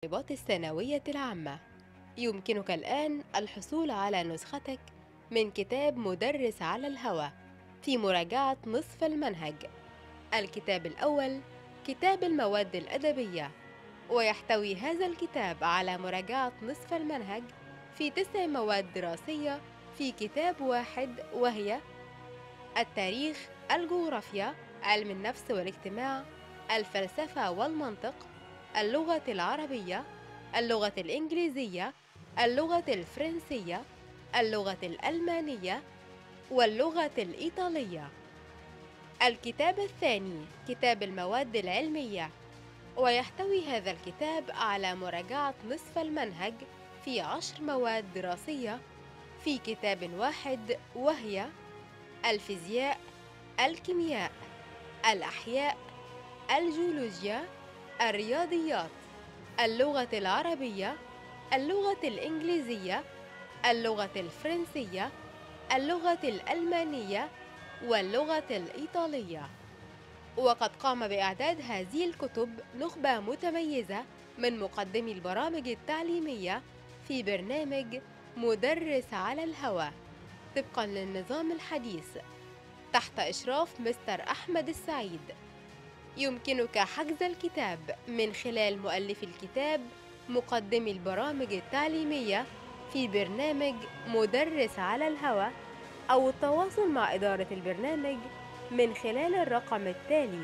طالبات الثانوية العامة يمكنك الآن الحصول على نسختك من كتاب مدرس على الهوى في مراجعة نصف المنهج الكتاب الأول كتاب المواد الأدبية ويحتوي هذا الكتاب على مراجعة نصف المنهج في تسع مواد دراسية في كتاب واحد وهي التاريخ الجغرافيا علم النفس والاجتماع الفلسفة والمنطق اللغة العربية اللغة الإنجليزية اللغة الفرنسية اللغة الألمانية واللغة الإيطالية الكتاب الثاني كتاب المواد العلمية ويحتوي هذا الكتاب على مراجعة نصف المنهج في عشر مواد دراسية في كتاب واحد وهي الفيزياء الكيمياء الأحياء الجيولوجيا الرياضيات اللغة العربية اللغة الإنجليزية اللغة الفرنسية اللغة الألمانية واللغة الإيطالية وقد قام بإعداد هذه الكتب نخبة متميزة من مقدمي البرامج التعليمية في برنامج مدرس على الهوى طبقا للنظام الحديث تحت إشراف مستر أحمد السعيد يمكنك حجز الكتاب من خلال مؤلف الكتاب مقدمي البرامج التعليمية في برنامج مدرس على الهوى أو التواصل مع إدارة البرنامج من خلال الرقم التالي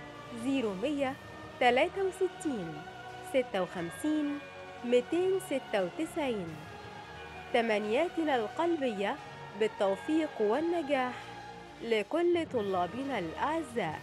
0163 56 296 تمنياتنا القلبية بالتوفيق والنجاح لكل طلابنا الأعزاء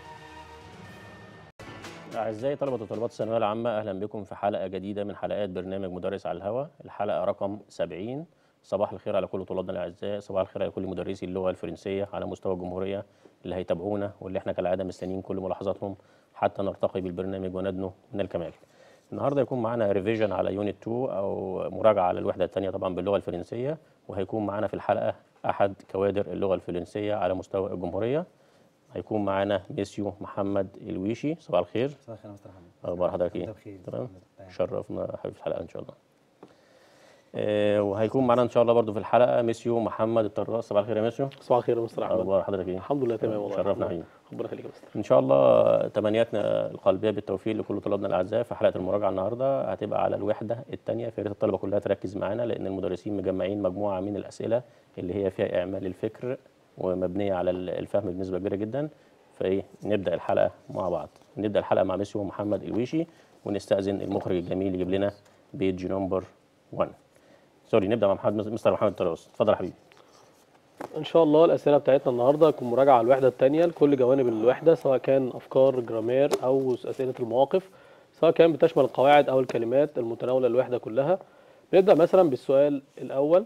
أعزائي طلبة وطالبات الثانوية العامة أهلا بكم في حلقة جديدة من حلقات برنامج مدرس على الهواء الحلقة رقم 70 صباح الخير على كل طلابنا الأعزاء صباح الخير على كل مدرسي اللغة الفرنسية على مستوى الجمهورية اللي هيتابعونا واللي احنا كالعادة مستنيين كل ملاحظاتهم حتى نرتقي بالبرنامج وندنو من الكمال النهارده هيكون معانا ريفيجن على يونت 2 او مراجعه على الوحده الثانيه طبعا باللغه الفرنسيه وهيكون معانا في الحلقه احد كوادر اللغه الفرنسيه على مستوى الجمهوريه هيكون معانا ميسيو محمد الويشي صباح الخير صباح الخير يا مستر محمد اخبار حضرتك ايه أنت بخير تمام تمام. شرفنا حبيبي في الحلقه ان شاء الله آه وهيكون معانا ان شاء الله برضو في الحلقه ميسيو محمد الطراس صباح الخير يا ميسيو صباح الخير يا مستر احمد اخبار حضرتك ايه الحمد لله تمام والله شرفنا الحمد حبيبي لله. ربنا يخليك يا مستر ان شاء الله تمنياتنا القلبيه بالتوفيق لكل طلابنا الاعزاء في حلقه المراجعه النهارده هتبقى على الوحده الثانيه فيا ريت الطلبه كلها تركز معانا لان المدرسين مجمعين مجموعه من الاسئله اللي هي فيها اعمال الفكر ومبنيه على الفهم بنسبه كبيره جدا فايه نبدا الحلقه مع بعض نبدا الحلقه مع ميسيو محمد الويشي ونستاذن المخرج الجميل يجيب لنا بيج نمبر 1 سوري نبدا مع محمد مستر محمد الطراس اتفضل يا حبيبي ان شاء الله الاسئله بتاعتنا النهارده هتكون مراجعه على الوحده الثانيه لكل جوانب الوحده سواء كان افكار جرامير او اسئله المواقف سواء كان بتشمل القواعد او الكلمات المتناوله للوحده كلها نبدا مثلا بالسؤال الاول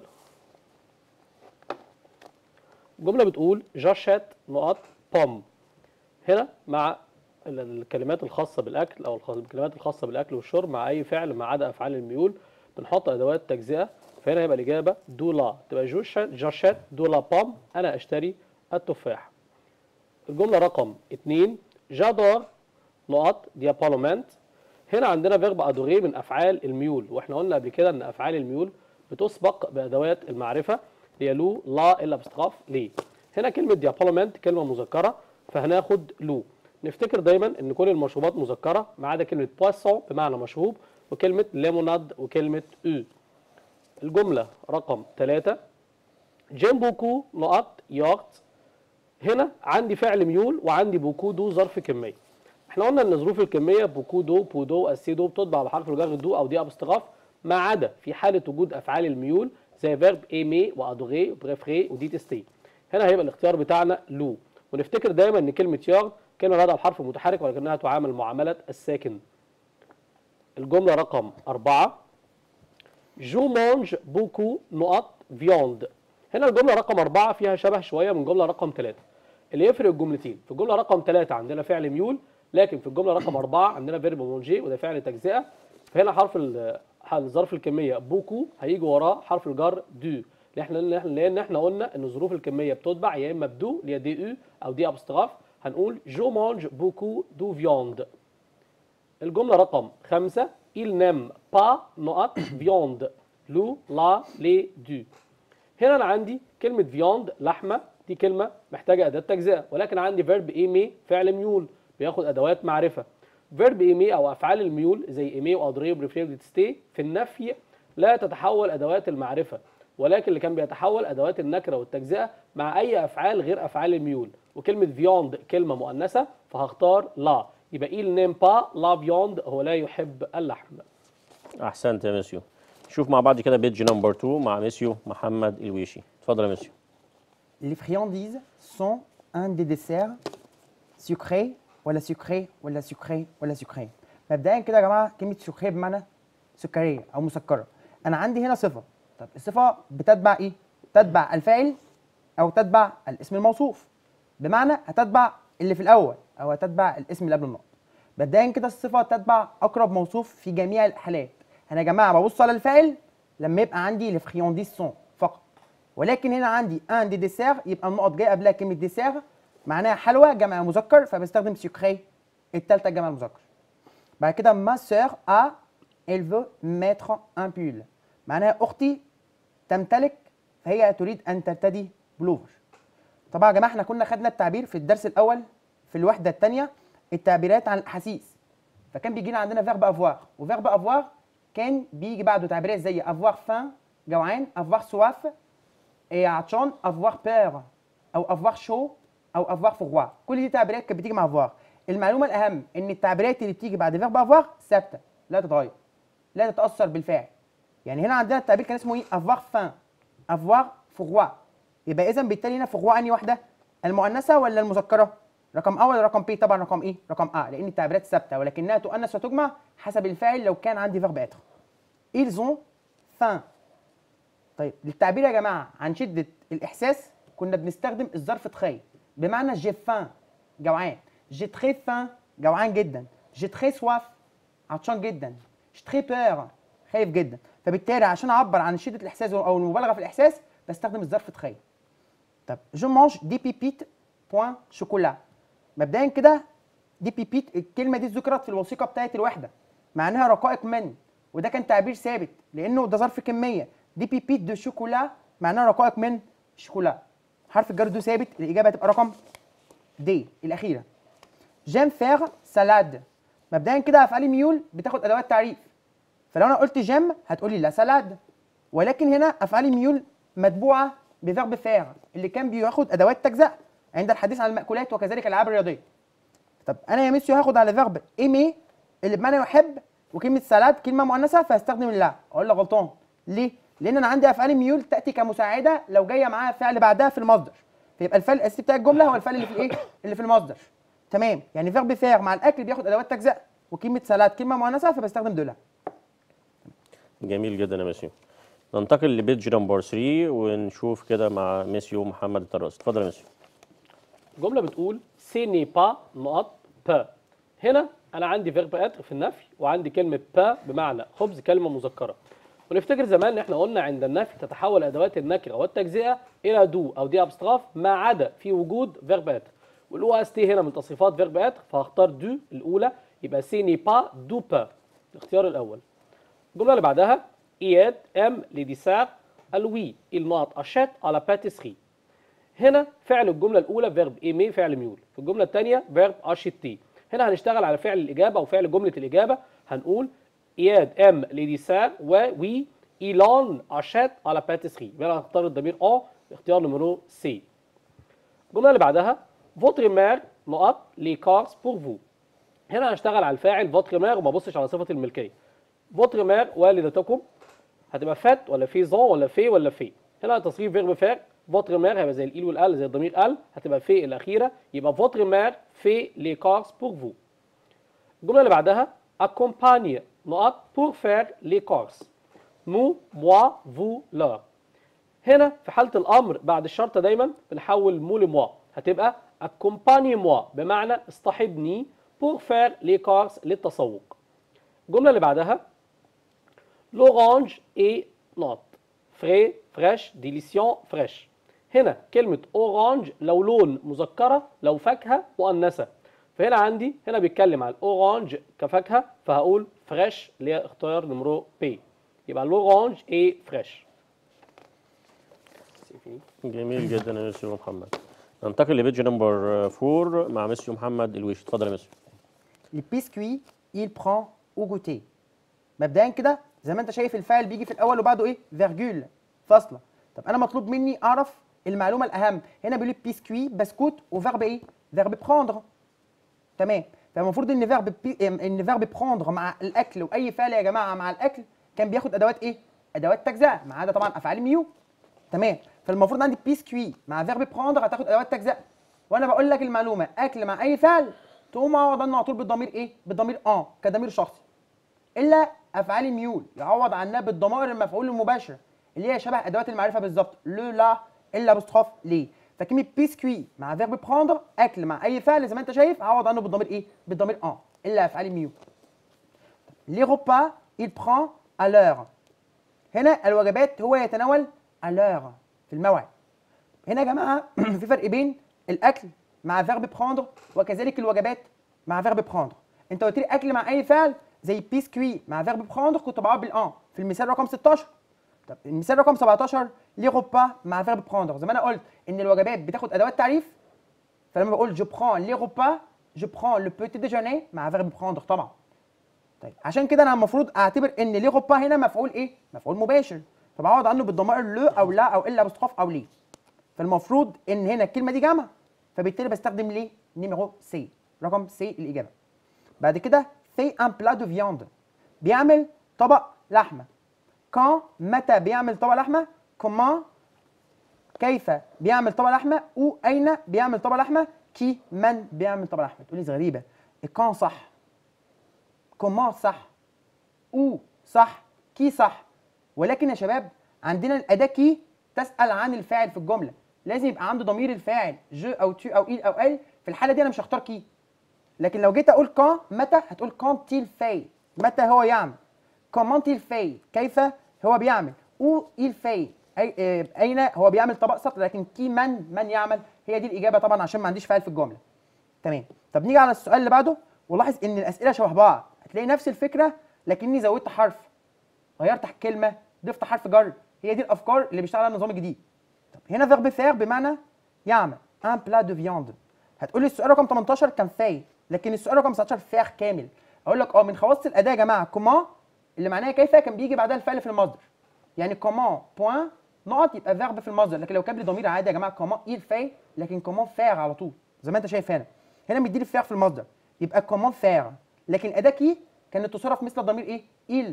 جمله بتقول جاشات نقط بوم هنا مع ال- الكلمات الخاصه بالاكل او الخ- الكلمات الخاصه بالاكل والشرب مع اي فعل ما عدا افعال الميول بنحط ادوات تجزئه فهنا هيبقى الاجابه دولا تبقى جوشات جاشات دولا بوم انا اشتري التفاح الجمله رقم 2 جادور نقط ديابالومنت هنا عندنا فيرب ادوري من افعال الميول واحنا قلنا قبل كده ان افعال الميول بتسبق بادوات المعرفه هي لو لا الا باستخاف ليه هنا كلمه ديابالومنت كلمه مذكره فهناخد لو نفتكر دايما ان كل المشروبات مذكره ما عدا كلمه بواسون بمعنى مشروب وكلمه ليموناد وكلمه او الجمله رقم 3 جيم بوكو نقط ياغت هنا عندي فعل ميول وعندي بوكو دو ظرف كميه احنا قلنا ان ظروف الكميه بوكو دو بودو اسيدو بتطبع بحرف الجر دو او دي ابستغاف ما عدا في حاله وجود افعال الميول زي فيرب ايمي وادوغي وبريفري وديتستي هنا هيبقى الاختيار بتاعنا لو ونفتكر دايما ان كلمه ياغ كلمه بادئه بحرف متحرك ولكنها تعامل معامله الساكن الجمله رقم أربعة جو مانج بوكو نقط فياند هنا الجمله رقم أربعة فيها شبه شويه من جمله رقم ثلاثة اللي يفرق الجملتين في الجمله رقم ثلاثة عندنا فعل ميول لكن في الجمله رقم أربعة عندنا فيرب مونجي وده فعل تجزئه فهنا حرف ال- ظرف الكميه بوكو هيجي وراه حرف الجر دو اللي احنا لان احنا قلنا ان ظروف الكميه بتتبع يا اما بدو اللي هي دي او او دي ابستغاف هنقول جو مانج بوكو دو فياند الجمله رقم خمسة il n'aime pas نقط viande لو لا لي دو هنا انا عندي كلمه فياند لحمه دي كلمه محتاجه اداه تجزئه ولكن عندي فيرب ايمي فعل ميول بياخد ادوات معرفه فيرب ايمي او افعال الميول زي ايمي وادري وبريفير وتستي في النفي لا تتحول ادوات المعرفه ولكن اللي كان بيتحول ادوات النكره والتجزئه مع اي افعال غير افعال الميول وكلمه فياند كلمه مؤنثه فهختار لا يبقى il n'aime pas la viande هو لا يحب اللحم احسنت يا ميسيو شوف مع بعض كده بيج نمبر 2 مع ميسيو محمد الويشي اتفضل يا ميسيو Les friandises sont un des desserts sucrés ولا sucré ولا sucré ولا sucré مبدئيا كده يا جماعه كلمه sucré بمعنى سكريه او مسكره انا عندي هنا صفه طب الصفه بتتبع ايه تتبع الفاعل او تتبع الاسم الموصوف بمعنى هتتبع اللي في الاول او هتتبع الاسم اللي قبل النقط مبدئيا كده الصفه تتبع اقرب موصوف في جميع الحالات انا يا جماعه ببص على الفاعل لما يبقى عندي لي friandises سون فقط ولكن هنا عندي ان دي ديسير يبقى النقط جايه قبلها كلمه ديسير معناها حلوى جمع مذكر فبستخدم سكري التالتة جمع مذكر بعد كده ما سور ا elle veut mettre un pull معناها اختي تمتلك فهي تريد ان ترتدي بلوفر طبعا يا جماعه احنا كنا خدنا التعبير في الدرس الاول في الوحده الثانيه التعبيرات عن الاحاسيس فكان بيجي لنا عندنا فيرب افوار وفيرب افوار كان بيجي بعده تعبيرات زي افوار فان جوعان افوار سواف إيه عطشان افوار بير او افوار شو او افوار فغوا كل دي تعبيرات كانت بتيجي مع افوار المعلومه الاهم ان التعبيرات اللي بتيجي بعد فيرب افوار ثابته لا تتغير لا تتاثر بالفاعل يعني هنا عندنا التعبير كان اسمه ايه افوار فان افوار فغوا يبقى اذا بالتالي هنا فغوا انهي واحده المؤنثه ولا المذكره رقم ا ولا رقم بي طبعا رقم ايه رقم ا لان التعبيرات ثابته ولكنها تؤنث وتجمع حسب الفاعل لو كان عندي فيرب اتر ils ont faim طيب للتعبير يا جماعه عن شده الاحساس كنا بنستخدم الظرف تخي بمعنى جي فان جوعان جي تخي فان جوعان جدا جي تخي سواف عطشان جدا جي تخي بير خايف جدا فبالتالي عشان اعبر عن شده الاحساس او المبالغه في الاحساس بستخدم الظرف تخي طب جو مانج دي بيبيت بوان شوكولا مبدئيا كده دي بيبيت الكلمه دي ذكرت في الوثيقه بتاعت الوحده معناها رقائق من وده كان تعبير ثابت لانه ده ظرف كميه دي بيبيت دو شوكولا معناها رقائق من شوكولا حرف الجر دو ثابت الاجابه هتبقى رقم دي الاخيره جيم فير سالاد مبدئيا كده افعال ميول بتاخد ادوات تعريف فلو انا قلت جيم هتقولي لا سالاد ولكن هنا افعال ميول متبوعه بفيرب فير اللي كان بياخد ادوات تجزئه عند الحديث عن المأكولات وكذلك الالعاب الرياضيه طب انا يا ميسيو هاخد على فيرب ايمي اللي بمعنى يحب وكلمه سالاد كلمه مؤنثه فهستخدم لا اقول لك غلطان ليه لان انا عندي افعال ميول تاتي كمساعده لو جايه معاها فعل بعدها في المصدر فيبقى الفعل الاساسي بتاع الجمله هو الفعل اللي في الايه اللي في المصدر تمام يعني فيرب فير مع الاكل بياخد ادوات تجزئه وكلمه سالاد كلمه مؤنثه فبستخدم دول جميل جدا يا ميسيو ننتقل لبيج نمبر 3 ونشوف كده مع ميسيو محمد الطراس اتفضل يا ميسيو الجمله بتقول سي ني با نقط با هنا انا عندي فيرب اتر في النفي وعندي كلمه با بمعنى خبز كلمه مذكره ونفتكر زمان ان احنا قلنا عند النفي تتحول ادوات النكره والتجزئه الى دو او دي ابستراف ما عدا في وجود فيرب اتر والاو اس تي هنا من تصريفات فيرب اتر فهختار دو الاولى يبقى سي ني با دو با الاختيار الاول الجمله اللي بعدها اياد ام لي ديسار الوي الناط اشات على باتيسري هنا فعل الجمله الاولى فيرب ايمي فعل ميول في الجمله الثانيه فيرب اشيتي هنا هنشتغل على فعل الاجابه او فعل جمله الاجابه هنقول اياد ام لي ديسار وي ايلان اشات على باتيسري يبقى انا هختار الضمير اه اختيار نمرو سي الجمله اللي بعدها فوتر مير نقط لي كارز بور فو هنا هشتغل على الفاعل فوتر مير وما ابصش على صفه الملكيه فوتر مير والدتكم هتبقى فات ولا في زون ولا في ولا في هنا تصريف فيرب فاك فوتر مير هيبقى زي الايل والال زي الضمير ال هتبقى في الاخيره يبقى فوتر مير في لي كارز بور فو الجمله اللي بعدها accompagne نقط pour faire les courses nous moi vous leur هنا في حاله الامر بعد الشرطه دايما بنحول مو لموا هتبقى accompagne moi بمعنى اصطحبني pour faire les courses للتسوق الجمله اللي بعدها l'orange est نقط frais فريش ديليسيون فريش هنا كلمة اورانج لو لون مذكرة لو فاكهة مؤنثة فهنا عندي هنا بيتكلم عن الاورانج كفاكهة فهقول فريش اللي هي اختيار نمرو بي يبقى لورانج اي فريش جميل جدا يا ميسيو محمد ننتقل لبيج نمبر 4 مع ميسيو محمد الويش اتفضل يا ميسيو البيسكوي il prend au goûter مبدئيا كده زي ما انت شايف الفاعل بيجي في الاول وبعده ايه فيرجول فاصله طب انا مطلوب مني اعرف المعلومه الاهم هنا بيقول لي بيسكوي بسكوت وفيرب ايه فيرب بروندر تمام فالمفروض ان فيرب بي... ان فيرب بروندر مع الاكل واي فعل يا جماعه مع الاكل كان بياخد ادوات ايه ادوات تجزئه ما عدا طبعا افعال ميو تمام فالمفروض عندي بيسكوي مع فيرب بروندر هتاخد ادوات تجزئه وانا بقول لك المعلومه اكل مع اي فعل تقوم اعوض عنه على طول بالضمير ايه بالضمير اه كضمير شخصي الا افعال الميول يعوض عنها بالضمائر المفعول المباشر اللي هي شبه ادوات المعرفه بالظبط لو لا الا بستخاف ليه فكلمه بيسكوي مع فيرب بروندر اكل مع اي فعل زي ما انت شايف اعوض عنه بالضمير ايه بالضمير اه الا افعال الميول لي روبا il prend à l'heure هنا الوجبات هو يتناول à l'heure في الموعد هنا يا جماعه في فرق بين الاكل مع فيرب بروندر وكذلك الوجبات مع فيرب بروندر انت قلت لي اكل مع اي فعل زي بيسكوي مع فيرب بروندر كنت بعوض بالان في المثال رقم 16 طب المثال رقم 17 لي روبا مع فيرب بروندر زي ما انا قلت ان الوجبات بتاخد ادوات تعريف فلما بقول جو برون لي روبا جو برون لو بوتي ديجوني مع فيرب بروندر طبعا طيب عشان كده انا المفروض اعتبر ان لي روبا هنا مفعول ايه مفعول مباشر فبعوض عنه بالضمائر لو او لا او الا بستخاف او ليه فالمفروض ان هنا الكلمه دي جمع فبالتالي بستخدم ليه نيميرو سي رقم سي الاجابه بعد كده في ان بلا دو فياند بيعمل طبق لحمه كان متى بيعمل طبق لحمه كومان كيف بيعمل طبق لحمه او اين بيعمل طبق لحمه كي من بيعمل طبق لحمه تقولي غريبه كان صح كومان صح او صح كي صح ولكن يا شباب عندنا الاداه كي تسال عن الفاعل في الجمله لازم يبقى عنده ضمير الفاعل جو او تو او il او ال في الحاله دي انا مش هختار كي لكن لو جيت اقول كان متى هتقول كان تيل في متى هو يعمل كومون تيل في كيف هو بيعمل او il في أي آه، اين هو بيعمل طبق سطر لكن كي من من يعمل هي دي الاجابه طبعا عشان ما عنديش فاعل في الجمله تمام طب نيجي على السؤال اللي بعده ولاحظ ان الاسئله شبه بعض هتلاقي نفس الفكره لكني زودت حرف غيرت كلمه ضفت حرف جر هي دي الافكار اللي بيشتغل عليها النظام الجديد طب هنا فيرب فير بمعنى يعمل ان بلا دو فياند هتقول لي السؤال رقم 18 كان فاي لكن السؤال رقم 19 فير كامل اقول لك اه من خواص الاداه يا جماعه كومان اللي معناها كيف كان بيجي بعدها الفعل في المصدر يعني كومان بوين نقط يبقى فيرب في المصدر لكن لو كان لي ضمير عادي يا جماعه كومان il في لكن كومان فير على طول زي ما انت شايف هنا هنا مديني فير في المصدر يبقى كومان فير لكن الاداه كي كانت تصرف مثل الضمير ايه il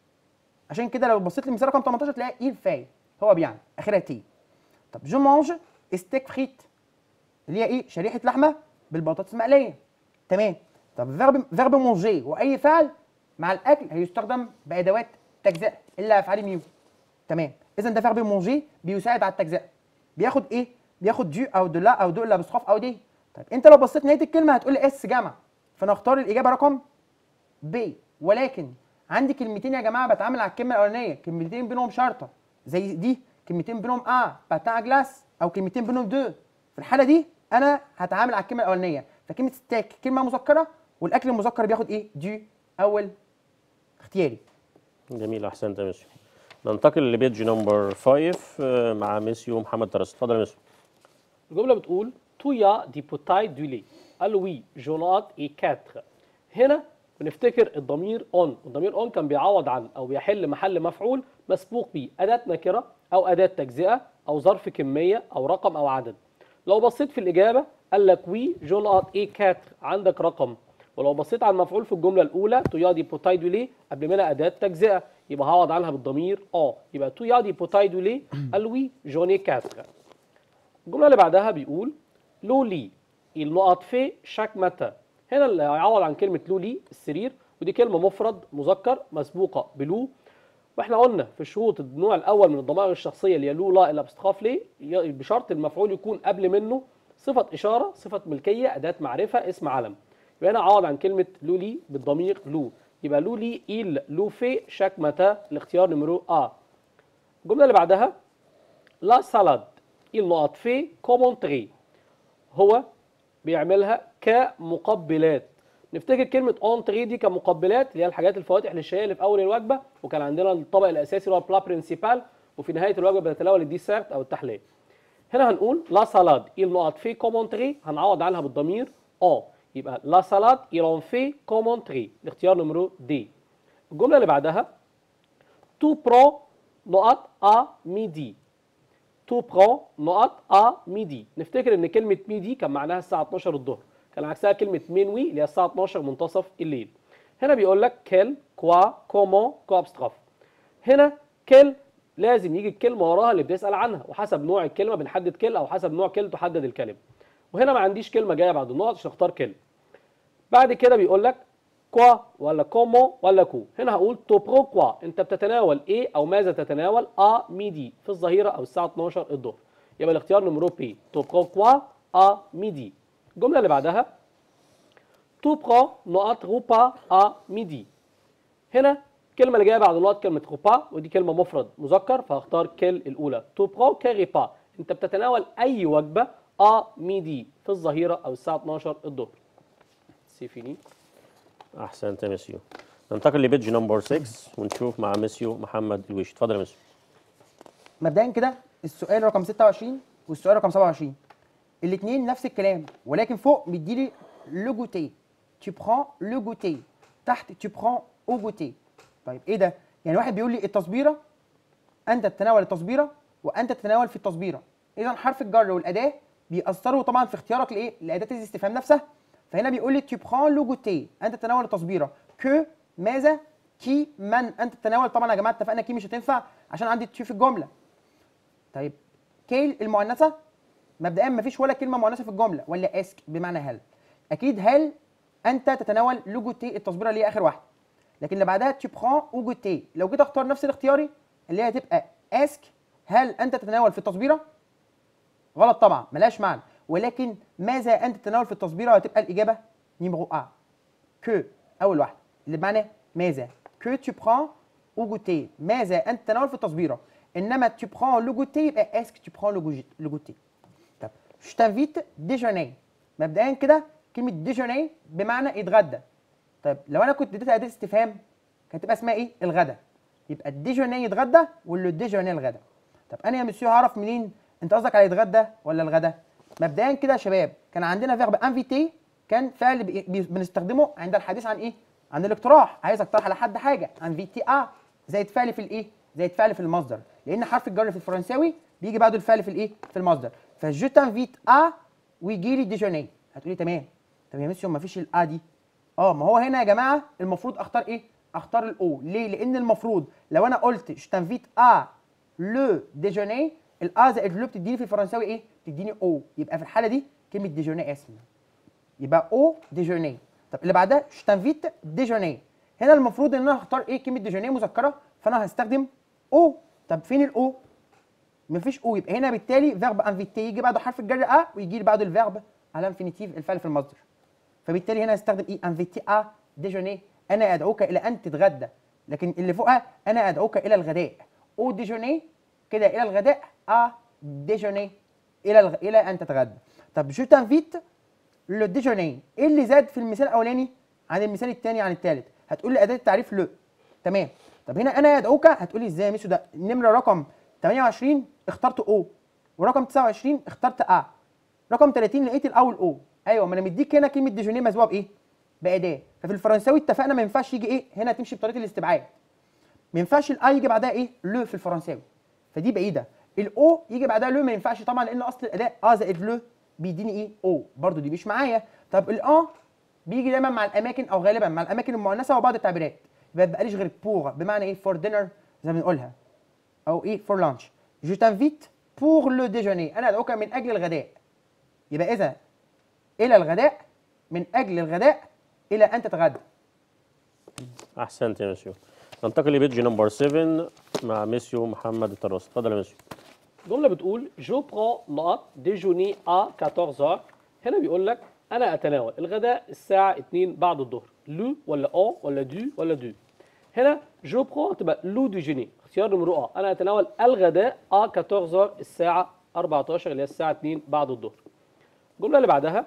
عشان كده لو بصيت للمثال رقم 18 تلاقي il في هو بيعمل اخرها تي طب جو مانج ستيك فريت اللي هي ايه شريحه لحمه بالبطاطس المقليه تمام طب فيرب فيرب مونجي واي فعل مع الاكل هيستخدم بادوات تجزئه الا افعال ميو تمام اذا ده فيرب مونجي بيساعد على التجزئه بياخد ايه بياخد دو او دو لا او دو الا بسخاف او دي طيب انت لو بصيت نهايه الكلمه هتقول لي اس جمع فانا اختار الاجابه رقم ب ولكن عندي كلمتين يا جماعه بتعامل على الكلمه الاولانيه كلمتين بينهم شرطه زي دي كلمتين بينهم ا باتان جلاس او كلمتين بينهم دو في الحاله دي انا هتعامل على الكلمه الاولانيه فكلمه ستيك كلمه مذكره والاكل المذكر بياخد ايه دي اول اختياري جميل احسنت يا ميسيو ننتقل لبيج نمبر 5 مع ميسيو محمد ترس اتفضل يا ميسيو الجمله بتقول تو يا دي بوتاي دو لي قال له وي جونات اي كاتر هنا بنفتكر الضمير اون والضمير اون كان بيعوض عن او بيحل محل مفعول مسبوق بيه اداه نكره او اداه تجزئه او ظرف كميه او رقم او عدد لو بصيت في الاجابه قال لك وي جونات اي كاتر عندك رقم ولو بصيت على المفعول في الجمله الاولى تو يا دي بوتاي دو لي قبل منها اداه تجزئه يبقى هعوض عنها بالضمير اه يبقى تو يا دي بوتاي دو لي قال وي جوني كاتر الجمله اللي بعدها بيقول لولي النقط في شاك متى هنا اللي هيعوض عن كلمه لولي السرير ودي كلمه مفرد مذكر مسبوقه بلو واحنا قلنا في شروط النوع الاول من الضمائر الشخصيه اللي هي لو لا الا باستخاف ليه ي- بشرط المفعول يكون قبل منه صفه اشاره صفه ملكيه اداه معرفه اسم علم يبقى هنا عوض عن كلمه لولي بالضمير لو يبقى لولي il لو في شاك متى الاختيار نمرو ا الجمله اللي بعدها لا سالاد il نقط في كومونتري هو بيعملها كمقبلات نفتكر كلمه اونتري دي كمقبلات اللي هي الحاجات الفواتح للشاي اللي في اول الوجبه وكان عندنا الطبق الاساسي اللي هو البلا برينسيبال وفي نهايه الوجبه بنتناول الديسيرت او التحليه هنا هنقول لا سالاد il نقط في كومونتري هنعوض عنها بالضمير اه يبقى لا سالاد il en fait كومونتري الاختيار نمرو دي الجمله اللي بعدها تو برو نقط ا ميدي تو برو نقط ا ميدي نفتكر ان كلمه ميدي كان معناها الساعه 12 الظهر كان عكسها كلمه مينوي اللي هي الساعه 12 منتصف الليل هنا بيقول لك كيل كوا كومون كو ابستراف هنا كيل لازم يجي الكلمه وراها اللي بتسال عنها وحسب نوع الكلمه بنحدد كل او حسب نوع كل تحدد الكلمه وهنا ما عنديش كلمه جايه بعد النقط عشان اختار كل بعد كده بيقول لك كوا ولا كومون ولا كو هنا هقول تو برو كوا انت بتتناول ايه او ماذا تتناول ا ميدي في الظهيره او الساعه 12 الظهر يبقى الاختيار نمرو بي تو برو كوا ا ميدي الجمله اللي بعدها تو برو نقط روبا ا ميدي هنا الكلمه اللي جايه بعد النقط كلمه روبا ودي كلمه مفرد مذكر فهختار كل الاولى تو برو كريبا انت بتتناول اي وجبه ا ميدي في الظهيره او الساعه 12 الظهر سي فيني احسنت يا مسيو ننتقل لبيج نمبر 6 ونشوف مع مسيو محمد الويش اتفضل يا مسيو مبدئيا كده السؤال رقم 26 والسؤال رقم 27 الاثنين نفس الكلام ولكن فوق مديلي لو جوتي tu prends le goûter تحت tu prends au goûter طيب ايه ده يعني واحد بيقول لي التصبيره انت تتناول التصبيره وانت تتناول في التصبيره اذا حرف الجر والاداه بيأثروا طبعا في اختيارك لايه لاداه الاستفهام نفسها فهنا بيقول لي tu prends le goûter انت تتناول التصبيره que ماذا كي من انت تتناول طبعا يا جماعه اتفقنا كي مش هتنفع عشان عندي tu في الجمله طيب كيل المؤنثه مبدئيا مفيش ولا كلمه مؤنثه في الجمله ولا اسك بمعنى هل اكيد هل انت تتناول لو جوتي التصبيره اللي هي اخر واحده لكن اللي بعدها tu prends او جوتي لو جيت اختار نفس الاختياري اللي هي هتبقى اسك هل انت تتناول في التصبيره غلط طبعا ملهاش معنى ولكن ماذا انت تتناول في التصبيره هتبقى الاجابه نيمرو ا كو اول واحده اللي بمعنى ماذا كو tu prends او جوتي ماذا انت تتناول في التصبيره انما tu prends le goûter يبقى اسك tu prends le goût- le goûter طب je t'invite déjeuner مبدئيا كده كلمه déjeuner بمعنى اتغدى طيب لو انا كنت اديتها اداه استفهام كانت تبقى اسمها ايه الغدا يبقى الديجوني يتغدى واللو ديجوني الغدا طب انا يا مسيو هعرف منين انت قصدك على يتغدى ولا الغدا مبدئيا كده يا شباب كان عندنا فيرب انفيتي كان فعل بي- بي- بنستخدمه عند الحديث عن ايه عن الاقتراح عايز اقترح على حد حاجه انفيتي ا زائد فعل في الايه زائد فعل في المصدر لان حرف الجر في الفرنساوي بيجي بعده الفعل في الايه في المصدر فجو تنفيت ا ويجي لي ديجوني هتقولي تمام طب يا مسيو ما فيش الا دي اه ما هو هنا يا جماعه المفروض اختار ايه اختار الاو ليه لان المفروض لو انا قلت je t'invite à لو déjeuner الا زائد لو بتديني في الفرنساوي ايه بتديني او يبقى في الحاله دي كلمه ديجوني اسم يبقى او ديجوني طب اللي بعدها je t'invite déjeuner هنا المفروض ان انا هختار ايه كلمه ديجوني مذكره فانا هستخدم او طب فين الاو مفيش او يبقى هنا بالتالي فيرب انفيتي يجي بعده حرف الجر ا ويجي لي بعده الفيرب على انفينيتيف الفعل في المصدر فبالتالي هنا هستخدم ايه انفيتي ا ديجوني انا ادعوك الى ان تتغدى لكن اللي فوقها انا ادعوك الى الغداء او ديجوني كده الى الغداء ا ديجوني الى الغ... الى ان تتغدى طب جو تنفيت لو ديجوني ايه اللي زاد في المثال الاولاني عن المثال الثاني عن الثالث هتقول لي اداه التعريف لو تمام طب هنا انا ادعوك هتقول لي ازاي يا ميسو ده النمره رقم 28 اخترت او ورقم 29 اخترت ا رقم 30 لقيت الاول او ايوه ما انا مديك هنا كلمه ديجوني مسبوقه بايه باداه ففي الفرنساوي اتفقنا ما ينفعش يجي ايه هنا تمشي بطريقه الاستبعاد ما ينفعش الاي يجي بعدها ايه لو في الفرنساوي فدي بعيده الاو يجي بعدها لو ما ينفعش طبعا لان اصل الاداء ا زائد لو بيديني ايه او برضو دي مش معايا طب الاه بيجي دايما مع الاماكن او غالبا مع الاماكن المؤنثه وبعض التعبيرات ما بقاليش غير بور بمعنى ايه فور دينر زي ما بنقولها او ايه فور لانش جو تنفيت بور لو ديجوني انا ادعوك من اجل الغداء يبقى اذا الى الغداء من اجل الغداء الى ان تتغدى احسنت يا مسيو ننتقل لبيج نمبر 7 مع مسيو محمد الطراس اتفضل يا مسيو الجمله بتقول جو برون نقط ديجوني ا 14 هنا بيقول لك انا اتناول الغداء الساعه 2 بعد الظهر لو ولا او ولا دو ولا دو هنا جو برون تبقى لو ديجوني اختيار نمرو ا انا اتناول الغداء ا 14 الساعه 14 اللي هي الساعه 2 بعد الظهر الجمله اللي بعدها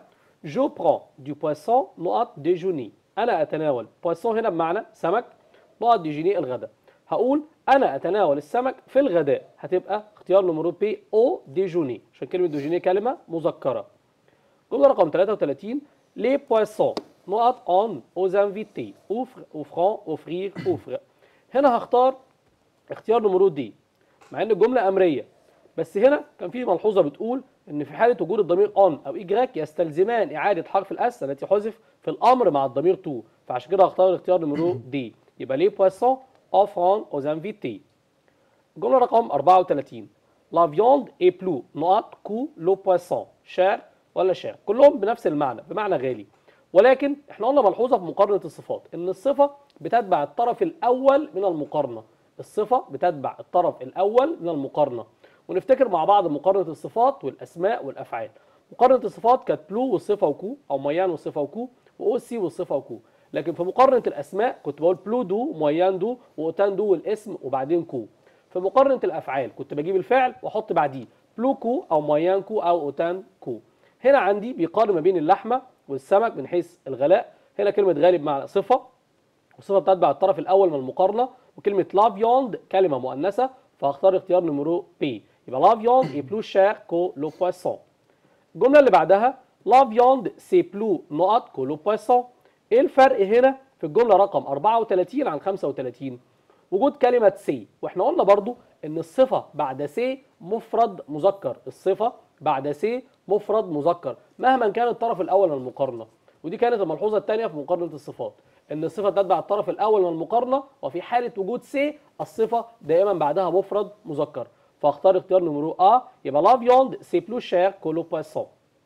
جو برون دو بويسون نقط ديجوني انا اتناول بويسون هنا بمعنى سمك نقط ديجوني الغداء هقول انا اتناول السمك في الغداء هتبقى اختيار نمرو بي او ديجوني عشان كلمه ديجوني كلمه مذكره جمله رقم 33 les poissons نقط on aux invités offre offrant offrir offre هنا هختار اختيار نمرو دي مع ان الجمله امريه بس هنا كان في ملحوظه بتقول ان في حاله وجود الضمير اون او اجراك يستلزمان اعاده حرف الاس التي حذف في الامر مع الضمير تو فعشان كده هختار الاختيار نمرو دي يبقى لي بواسون اوفرون aux invités الجمله رقم 34 لا فياند اي بلو نقط كو لو بواسون شار ولا شار كلهم بنفس المعنى بمعنى غالي ولكن احنا قلنا ملحوظه في مقارنه الصفات ان الصفه بتتبع الطرف الاول من المقارنه الصفه بتتبع الطرف الاول من المقارنه ونفتكر مع بعض مقارنه الصفات والاسماء والافعال مقارنه الصفات كانت بلو والصفه وكو او ميان والصفه وكو واو سي والصفه وكو لكن في مقارنه الاسماء كنت بقول بلو دو ميان دو واوتان دو والاسم وبعدين كو في مقارنه الافعال كنت بجيب الفعل واحط بعديه بلو كو او ميان كو او اوتان كو هنا عندي بيقارن ما بين اللحمه والسمك من حيث الغلاء هنا كلمه غالي بمعنى صفه والصفه بتتبع الطرف الاول من المقارنه وكلمه لا فياند كلمه مؤنثه فهختار اختيار نمرو بي يبقى لا فياند اي بلو شير كو لو بويسون الجمله اللي بعدها لا فياند سي بلو نقط كو لو بويسون ايه الفرق هنا في الجمله رقم 34 عن 35 وجود كلمه سي واحنا قلنا برضو ان الصفه بعد سي مفرد مذكر الصفه بعد سي مفرد مذكر مهما كان الطرف الاول من المقارنه ودي كانت الملحوظه الثانيه في مقارنه الصفات ان الصفه تتبع الطرف الاول من المقارنه وفي حاله وجود سي الصفه دائما بعدها مفرد مذكر فاختار اختيار نمرو ا يبقى لا فياند سي بلو شير كو لو بويسون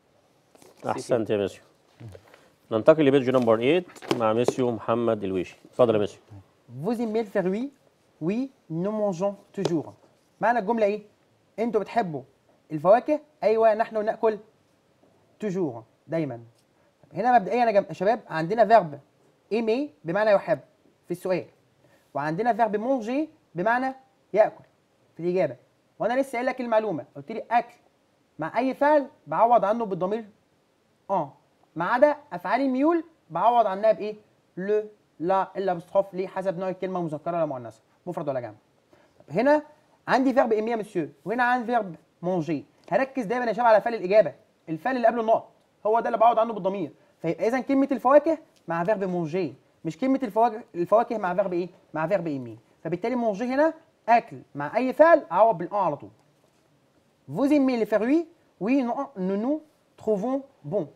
احسنت يا ميسيو ننتقل لبيج نمبر 8 مع ميسيو محمد الويشي اتفضل يا ميسيو Vous aimez le faire oui Oui, nous mangeons toujours. معنى الجملة إيه؟ أنتوا بتحبوا الفواكه؟ أيوه نحن نأكل toujours دايما. هنا مبدئيا يا جم- شباب عندنا فيرب aimer بمعنى يحب في السؤال. وعندنا فيرب manger بمعنى يأكل في الإجابة. وأنا لسه قايل لك المعلومة قلت لي أكل مع أي فعل بعوض عنه بالضمير اه ما عدا افعال الميول بعوض عنها بايه؟ لو لا الا بستخاف ليه حسب نوع الكلمه مذكره ولا مؤنثه مفرد ولا جمع طب هنا عندي فيرب ايمي يا مسيو وهنا عندي فيرب مونجي هركز دايما يا شباب على فعل الاجابه الفعل اللي قبله النقط هو ده اللي بعوض عنه بالضمير فيبقى اذا كلمه الفواكه مع فيرب مونجي مش كلمه الفواكه الفواكه مع فيرب ايه؟ مع فيرب ايمي فبالتالي مونجي هنا اكل مع اي فعل اعوض بالان على طول Vous aimez les fruits Oui, non, nous nous trouvons bons.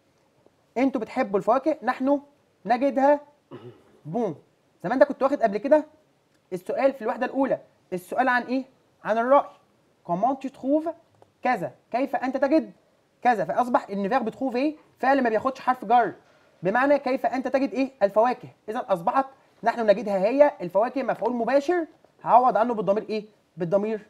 انتوا بتحبوا الفواكه نحن نجدها بون زي ما انت كنت واخد قبل كده السؤال في الوحده الاولى السؤال عن ايه عن الراي كومون tu trouves كذا كيف انت تجد كذا فاصبح ان فيرب تروف ايه فعل ما بياخدش حرف جر بمعنى كيف انت تجد ايه الفواكه اذا اصبحت نحن نجدها هي الفواكه مفعول مباشر هعوض عنه بالضمير ايه بالضمير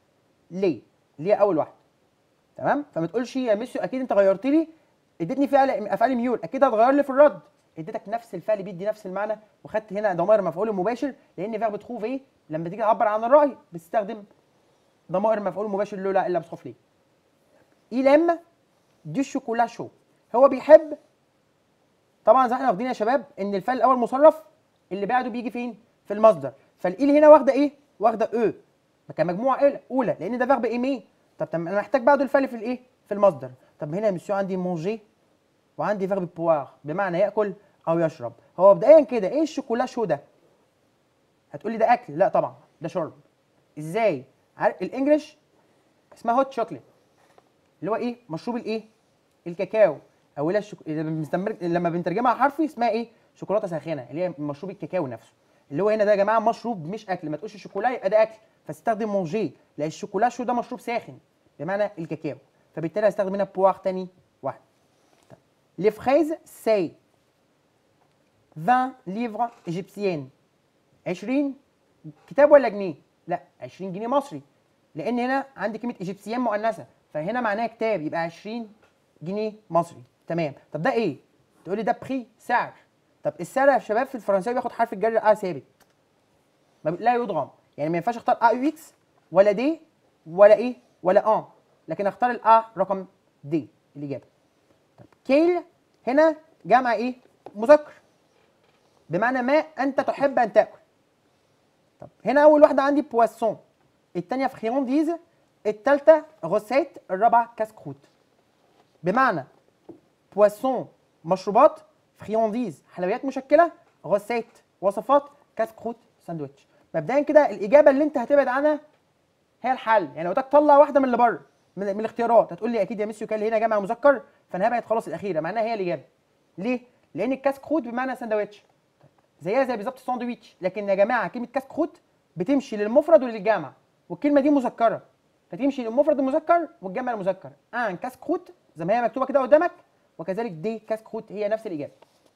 ليه اللي هي اول واحده تمام فما تقولش يا ميسيو اكيد انت غيرت لي اديتني فعل افعال ميول اكيد هتغير لي في الرد اديتك نفس الفعل بيدي نفس المعنى وخدت هنا ضمائر مفعول مباشر لان فيرب تخوف ايه لما تيجي تعبر عن الراي بتستخدم ضمائر مفعول مباشر له لا الا بتخوف ليه إلام دي شوكولا شو هو بيحب طبعا زي ما احنا واخدين يا شباب ان الفعل الاول مصرف اللي بعده بيجي فين في المصدر فالايل هنا واخده ايه واخده او كمجموعه ايه اولى لان ده فيرب ايمي طب طب انا محتاج بعده الفعل في الايه في المصدر طب هنا يا مسيو عندي مونجي وعندي فيرب بوار بمعنى ياكل او يشرب هو مبدئيا كده ايه الشوكولا شو ده هتقولي ده اكل لا طبعا ده شرب ازاي عارف الانجليش اسمها هوت شوكليت اللي هو ايه مشروب الايه الكاكاو او الشك... لما بنستمر لما بنترجمها حرفي اسمها ايه شوكولاته ساخنه اللي هي مشروب الكاكاو نفسه اللي هو هنا ده يا جماعه مشروب مش اكل ما تقولش شوكولا يبقى ده اكل فاستخدم مونجي لان الشوكولا شو ده مشروب ساخن بمعنى الكاكاو فبالتالي هستخدم هنا بوار تاني واحد لي فريز سي 20 ليفر ايجيبسيين 20 كتاب ولا جنيه؟ لا 20 جنيه مصري لان هنا عندي كلمه ايجيبسيان مؤنثه فهنا معناها كتاب يبقى 20 جنيه مصري تمام طب ده ايه؟ تقول لي ده بري سعر طب السعر يا شباب في الفرنساوي بياخد حرف الجر ا ثابت ما بي- لا يدغم يعني ما ينفعش اختار ا يو اكس ولا دي ولا ايه ولا ان لكن اختار الا رقم دي الاجابه طب كيل هنا جمع ايه مذكر بمعنى ما انت تحب ان تاكل طب هنا اول واحده عندي بواسون الثانيه فريونديز الثالثه غوسيت الرابعه كاسكروت بمعنى بواسون مشروبات فريونديز حلويات مشكله غوسيت وصفات كاسكروت ساندويتش مبدئيا كده الاجابه اللي انت هتبعد عنها هي الحل يعني لو قلت لك طلع واحده من اللي بره من, من الاختيارات هتقول لي اكيد يا ميسيو كان هنا جمع مذكر فانا هبعد خلاص الاخيره معناها هي الاجابه ليه لان الكاسكروت بمعنى ساندويتش زيها زي بالظبط الساندويتش لكن يا جماعه كلمه كاسكروت بتمشي للمفرد وللجمع والكلمه دي مذكره فتمشي للمفرد المذكر والجمع المذكر ان كاسكروت زي ما هي مكتوبه كده قدامك وكذلك دي كاسكروت هي نفس الاجابه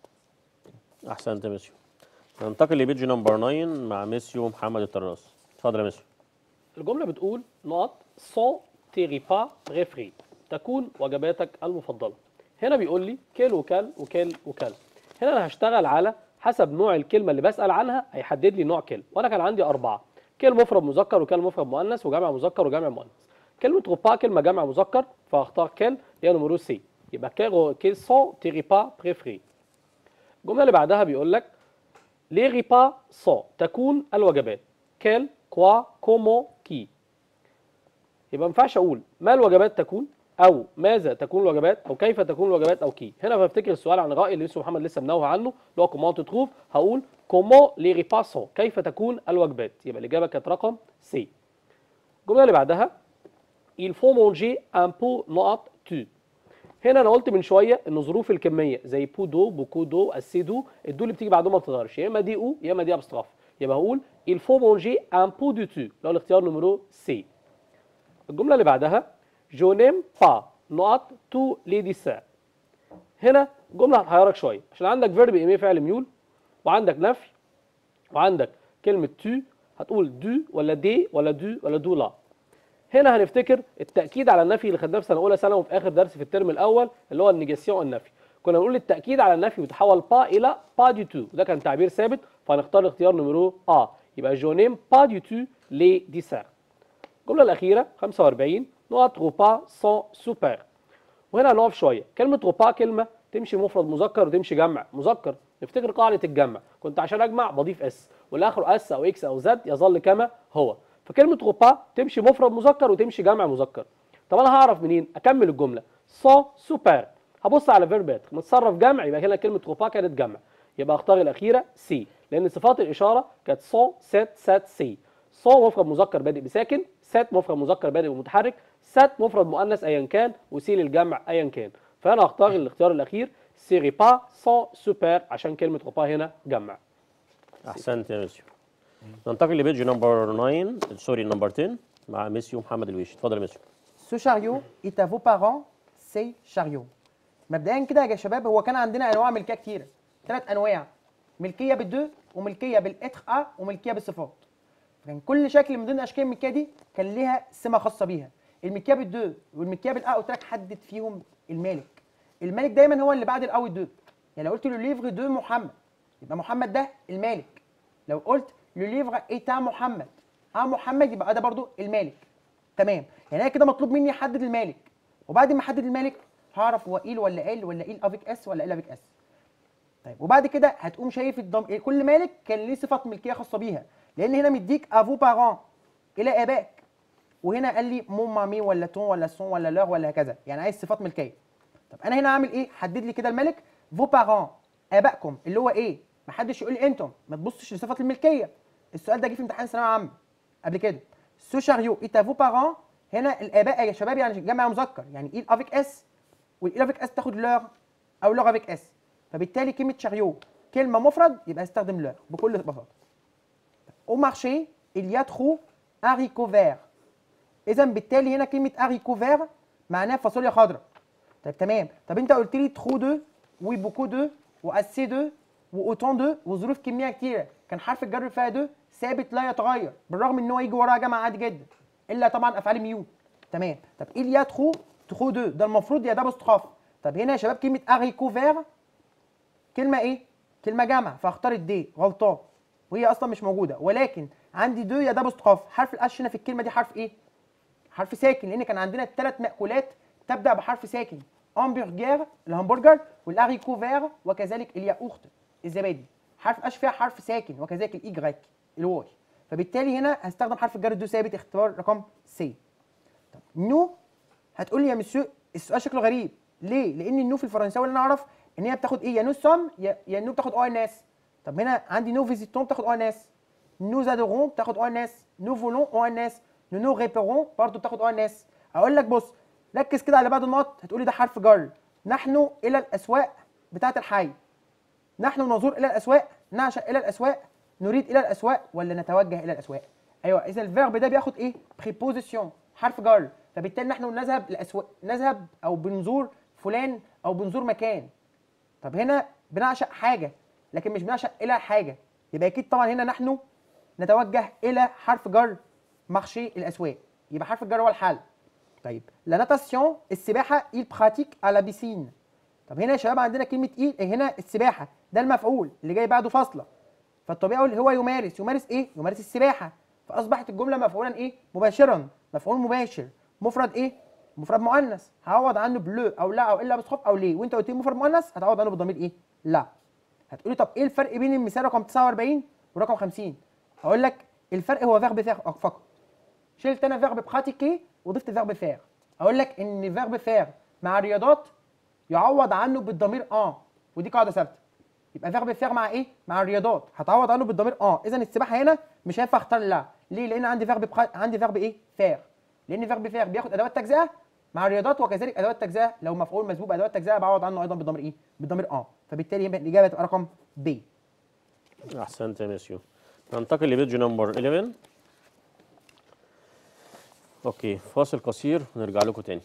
احسنت يا ميسيو ننتقل لبيج نمبر 9 مع ميسيو محمد الطراس اتفضل يا ميسيو الجملة بتقول نقط سون تي ريبا بريفري تكون وجباتك المفضلة هنا بيقول لي كيل وكال وكيل وكال هنا أنا هشتغل على حسب نوع الكلمة اللي بسأل عنها هيحدد لي نوع كيل وأنا كان عندي أربعة كيل مفرد مذكر وكيل مفرد مؤنث وجمع مذكر وجمع مؤنث كلمة روبا كلمة جمع مذكر فهختار كيل هي نمرو سي يبقى كيل كيل سون تي ريبا بريفري الجملة اللي بعدها بيقول لك لي ريبا سون تكون الوجبات كيل كوا كومون كي يبقى ما ينفعش اقول ما الوجبات تكون او ماذا تكون الوجبات او كيف تكون الوجبات او كي هنا بفتكر السؤال عن الراي اللي لسه محمد لسه منوه عنه اللي هو كومون تتروف هقول كومون لي ريبا سون كيف تكون الوجبات يبقى الاجابه كانت رقم سي الجمله اللي بعدها il faut manger un pot نقط tu هنا انا قلت من شويه ان ظروف الكميه زي بو دو بوكو دو اسي دو الدو اللي بتيجي بعدهم ما بتظهرش يا اما دي او يا اما دي ابستراف يبقى هقول il faut manger un pot de tu اللي هو الاختيار نمرو سي الجمله اللي بعدها جو نيم با نقط تو لي ديسير هنا جمله هتحيرك شويه عشان عندك فيرب ايمي فعل ميول وعندك نفي وعندك كلمه تو هتقول دو ولا دي ولا دو ولا دو لا هنا هنفتكر التاكيد على النفي اللي خدناه في سنه اولى ثانوي في اخر درس في الترم الاول اللي هو النيجاسيون النفي كنا بنقول التاكيد على النفي بيتحول با الى با دي تو وده كان تعبير ثابت فهنختار الاختيار نمرو ا يبقى جو نيم با دي تو لي ديسير الجمله الاخيره 45 نقط روبا سون سوبر وهنا هنقف شويه كلمه روبا كلمه تمشي مفرد مذكر وتمشي جمع مذكر نفتكر قاعده الجمع كنت عشان اجمع بضيف اس والاخر اس او اكس او زد يظل كما هو فكلمه روبا تمشي مفرد مذكر وتمشي جمع مذكر طب انا هعرف منين اكمل الجمله سون سوبر هبص على فيرب متصرف جمع يبقى هنا كلمه روبا كانت جمع يبقى اختار الاخيره سي لان صفات الاشاره كانت سون سات سات سي سون مفرد مذكر بادئ بساكن سات مفرد مذكر بادئ بمتحرك سات مفرد مؤنث ايا كان وسي للجمع ايا كان فانا هختار الاختيار الاخير سي ريبا سون سوبر عشان كلمه روبا هنا جمع احسنت يا ميسيو ننتقل لبيج نمبر 9 سوري نمبر 10 مع ميسيو محمد الويشي اتفضل يا ميسيو Ce chariot est à vos parents, c'est chariot. مبدئيا كده يا شباب هو كان عندنا انواع ملكيه كتيره ثلاث انواع ملكيه بالدو وملكيه بالاتر ا وملكيه بالصفات كان كل شكل من ضمن اشكال الملكيه دي كان ليها سمه خاصه بيها الملكيه بالدو والملكيه بالا قلت لك حدد فيهم المالك المالك دايما هو اللي بعد الا والدو يعني لو قلت له ليفر دو محمد يبقى محمد ده المالك لو قلت لو ليفر ايتا محمد اه محمد يبقى ده برضو المالك تمام يعني انا كده مطلوب مني احدد المالك وبعد ما احدد المالك هعرف هو ايل ولا ال ولا ايل افيك اس ولا ال افيك اس طيب وبعد كده هتقوم شايف الضم... كل مالك كان ليه صفه ملكيه خاصه بيها لان هنا مديك افو بارون الى ابائك وهنا قال لي مون مامي ولا تون ولا سون ولا لور ولا هكذا يعني عايز صفات ملكيه طب انا هنا اعمل ايه حدد لي كده الملك فو بارون ابائكم اللي هو ايه ما حدش يقول لي انتم ما تبصش لصفات الملكيه السؤال ده جه في امتحان ثانويه عامه قبل كده سو شاريو ايتا فو بارون هنا الاباء يا شباب يعني جمع مذكر يعني ايل افيك اس والايل افيك اس تاخد لور او لور افيك اس فبالتالي كلمه شاريو كلمه مفرد يبقى استخدم لور بكل بساطه au marché il y a trop haricots verts اذا بالتالي هنا كلمه haricots verts معناها فاصوليا خضراء طيب تمام طب انت قلت لي ترو دو وبوكو دو واسي دو واوتون دو وظروف كميه كتيره كان حرف الجر اللي فيها دو ثابت لا يتغير بالرغم ان هو يجي وراه جمع عادي جدا الا طبعا افعال ميو تمام طب il y a trop ترو دو ده المفروض يا ده بستخاف طب هنا يا شباب كلمه هاريكو فير كلمه ايه كلمه جمع فاختار الدي غلطان وهي اصلا مش موجوده ولكن عندي دو يا ده بستخاف حرف القش هنا في الكلمه دي حرف ايه حرف ساكن لان كان عندنا الثلاث مأكولات تبدا بحرف ساكن همبرجر الهمبرجر والاريكو فير وكذلك الياقوت الزبادي حرف اش فيها حرف ساكن وكذلك الاي الواي فبالتالي هنا هستخدم حرف الجر دو ثابت اختبار رقم سي طب نو هتقول لي يا مسيو السؤال شكله غريب ليه؟ لان النو في الفرنساوي اللي انا اعرف ان هي بتاخد ايه يا نو سوم يا يا نو بتاخد او ان اس طب هنا عندي نو فيزيتون بتاخد او ان اس نو زادورون بتاخد او ان اس نو فولون او ان اس نو نو ريبيرون برضه بتاخد او ان اس اقول لك بص ركز كده على بعض النقط هتقولي ده حرف جر نحن الى الاسواق بتاعه الحي نحن نزور الى الاسواق نعشق الى الاسواق نريد الى الاسواق ولا نتوجه الى الاسواق ايوه اذا الفيرب ده بياخد ايه بريبوزيشن حرف جر فبالتالي نحن نذهب الاسواق نذهب او بنزور فلان او بنزور مكان طب هنا بنعشق حاجه لكن مش بنعشق الى حاجه يبقى اكيد طبعا هنا نحن نتوجه الى حرف جر مارشي الاسواق يبقى حرف الجر هو الحل طيب لا ناتاسيون السباحه il pratique à la piscine طب هنا يا شباب عندنا كلمه ايه هنا السباحه ده المفعول اللي جاي بعده فاصله فالطبيعي اقول هو يمارس يمارس ايه يمارس السباحه فاصبحت الجمله مفعولا ايه مباشرا مفعول مباشر مفرد ايه مفرد مؤنث هعوض عنه بلو او لا او الا بتخف او ليه وانت قلت لي مفرد مؤنث هتعوض عنه بالضمير ايه لا هتقولي طب ايه الفرق بين المثال رقم 49 ورقم 50 هقول لك الفرق هو فيرب فير فقط شلت انا فيرب براتيكي وضفت فيرب فير اقول لك ان فيرب فير مع الرياضات يعوض عنه بالضمير اه ودي قاعده ثابته يبقى فيرب فير مع ايه مع الرياضات هتعوض عنه بالضمير اه اذا السباحه هنا مش هينفع اختار لا ليه لان عندي فيرب بخ... عندي فيرب ايه فير لان فيرب فير بياخد ادوات تجزئه مع الرياضات وكذلك ادوات تجزئه لو مفعول مسبوق بادوات تجزئه بعوض عنه ايضا بالضمير ايه بالضمير اه فبالتالي يبقى الاجابه تبقى رقم ب احسنت يا ميسيو ننتقل لبيج نمبر 11 اوكي فاصل قصير ونرجع لكم تاني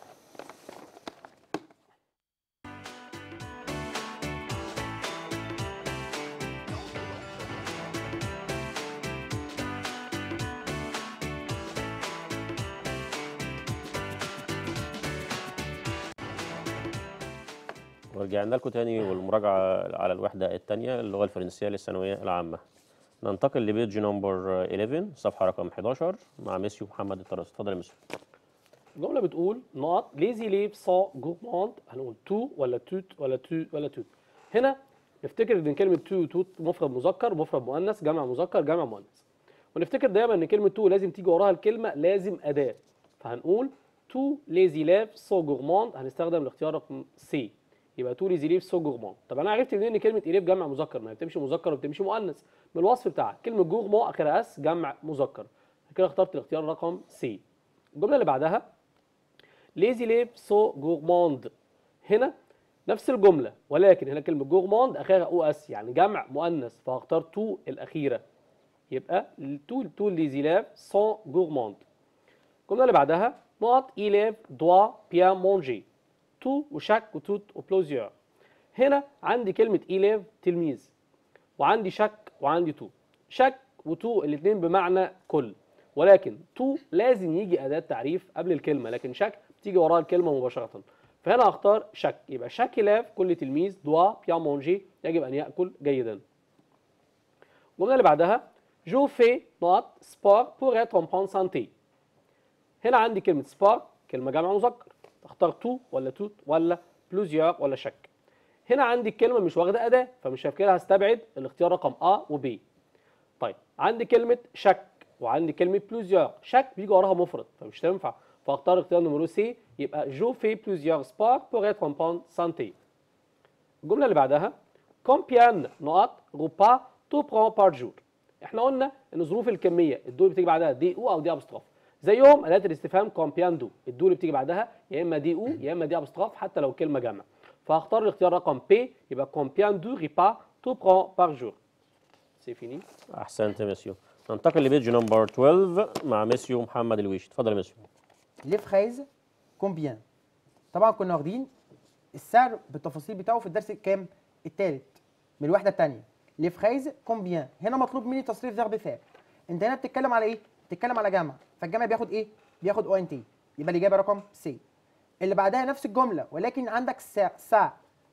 ورجعنا لكم تاني والمراجعة على الوحدة الثانية اللغة الفرنسية للثانوية العامة ننتقل لبيج نمبر 11 صفحة رقم 11 مع ميسيو محمد الطرس اتفضل يا ميسيو الجمله بتقول نقط ليزي ليف سون جورماند هنقول تو ولا توت ولا تو ولا توت هنا نفتكر ان كلمه تو وتوت مفرد مذكر مفرد مؤنث جمع مذكر جمع مؤنث ونفتكر دايما ان كلمه تو لازم تيجي وراها الكلمه لازم اداه فهنقول تو ليزي ليف سو جورماند هنستخدم الاختيار رقم سي يبقى تو ليزي ليف سو جورماند طب انا عرفت منين ان كلمه اليف جمع مذكر ما هي بتمشي مذكر وبتمشي مؤنث من الوصف بتاعها كلمه جورمون اخرها اس جمع مذكر كده اخترت الاختيار رقم سي الجمله اللي بعدها les élèves sont gourmands هنا نفس الجملة ولكن هنا كلمة gourmand آخرها او اس يعني جمع مؤنث فهختار تو الأخيرة يبقى تو تو les élèves sont gourmands الجملة اللي بعدها نقط élève doit bien manger تو وشاك وتوت وبلوزيور هنا عندي كلمة élève تلميذ وعندي شك وعندي تو شك وتو الاثنين بمعنى كل ولكن تو لازم يجي أداة تعريف قبل الكلمة لكن شك تيجي وراها الكلمه مباشره فهنا هختار شك يبقى شاك لاف كل تلميذ دوا بيان مونجي يجب ان ياكل جيدا الجمله اللي بعدها جو في نوت سبور بور اتر ان بون سانتي هنا عندي كلمه سبور كلمه جمع مذكر اختار تو ولا توت ولا بلوزيور ولا شك هنا عندي الكلمه مش واخده اداه فمش كده هستبعد الاختيار رقم ا وب طيب عندي كلمه شك وعندي كلمه بلوزيور شك بيجي وراها مفرد فمش تنفع فاختار اختيار نمرو سي يبقى جو في بلوزيور سبور بور اتر ان بون سانتي الجمله اللي بعدها كومبيان نقط روبا تو برون بار جور احنا قلنا ان ظروف الكميه الدول بتيجي بعدها دي او او دي ابستراف زيهم اداه الاستفهام كومبيان دو الدول اللي بتيجي بعدها يا اما دي او يا اما دي ابستراف حتى لو كلمه جمع فهختار الاختيار رقم بي يبقى كومبيان دو ريبا تو برون بار جور سي فيني احسنت يا ميسيو ننتقل لبيج نمبر 12 مع ميسيو محمد الويش اتفضل يا ميسيو لي فريز كومبيان طبعا كنا واخدين السعر بالتفاصيل بتاعه في الدرس الكام الثالث من الوحده الثانيه لي فريز كومبيان هنا مطلوب مني تصريف فيرب فعل انت هنا بتتكلم على ايه بتتكلم على جمع فالجمع بياخد ايه بياخد او ان تي يبقى الاجابه رقم سي اللي بعدها نفس الجمله ولكن عندك سا, سا.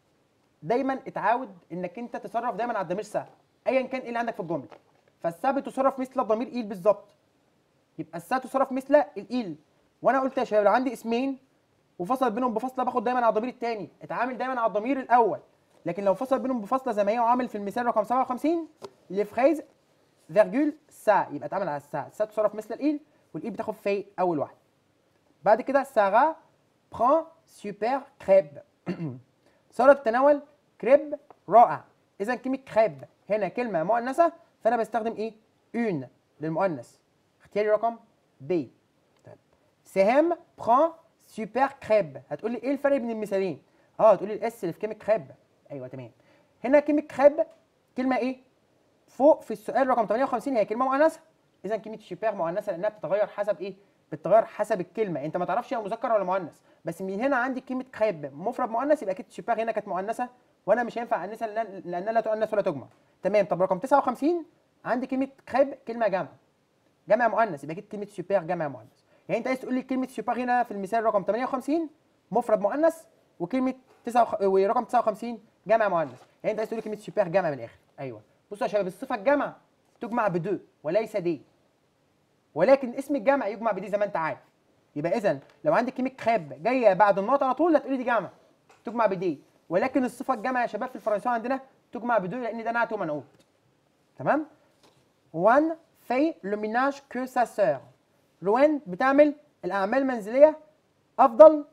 دايما اتعود انك انت تصرف دايما على الضمير سا ايا كان ايه اللي عندك في الجمله فالسا بتصرف مثل الضمير ايل بالظبط يبقى السا تصرف مثل الايل وانا قلت يا شباب لو عندي اسمين وفصل بينهم بفاصله باخد دايما على الضمير الثاني اتعامل دايما على الضمير الاول لكن لو فصل بينهم بفاصله زي ما هي وعامل في المثال رقم 57 لفريز فيرجول سا يبقى اتعامل على السا السا تصرف مثل الايل والايل بتاخد في اول واحده بعد كده سارة بران سوبر كريب صارت تتناول كريب رائع اذا كلمه كريب هنا كلمه مؤنثه فانا بستخدم ايه اون للمؤنث اختياري رقم ب طيب سهام بران سوبر كريب هتقول لي ايه الفرق بين المثالين اه هتقول لي الاس اللي في كلمه كريب ايوه تمام هنا كلمه كريب كلمه ايه فوق في السؤال رقم 58 هي كلمه مؤنثه اذا كلمه سوبر مؤنثه لانها بتتغير حسب ايه بتتغير حسب الكلمه انت ما تعرفش هي مذكر ولا مؤنث بس من هنا عندي كلمه كريب مفرد مؤنث يبقى اكيد سوبر هنا كانت مؤنثه وانا مش هينفع انسها لأن- لانها لا تؤنث ولا تجمع تمام طب رقم 59 عندي كلمه كريب كلمه جمع جمع مؤنث يبقى اكيد كلمه سوبر جمع مؤنث يعني انت عايز تقول لي كلمه سوبر هنا في المثال رقم 58 مفرد مؤنث وكلمه 9 ورقم 59 جمع مؤنث يعني انت عايز تقول لي كلمه سوبر جمع من الاخر ايوه بصوا يا شباب الصفه الجمع تجمع بدو وليس دي ولكن اسم الجمع يجمع بدي زي ما انت عارف يبقى اذا لو عندك كلمه كريب جايه بعد النقطه على طول هتقولي دي جمع تجمع بدي ولكن الصفه الجمع يا شباب في الفرنساوي عندنا تجمع بدو لان ده نعت ومنعوت تمام وان في لو ميناج كو سا سور روان بتعمل الاعمال المنزليه افضل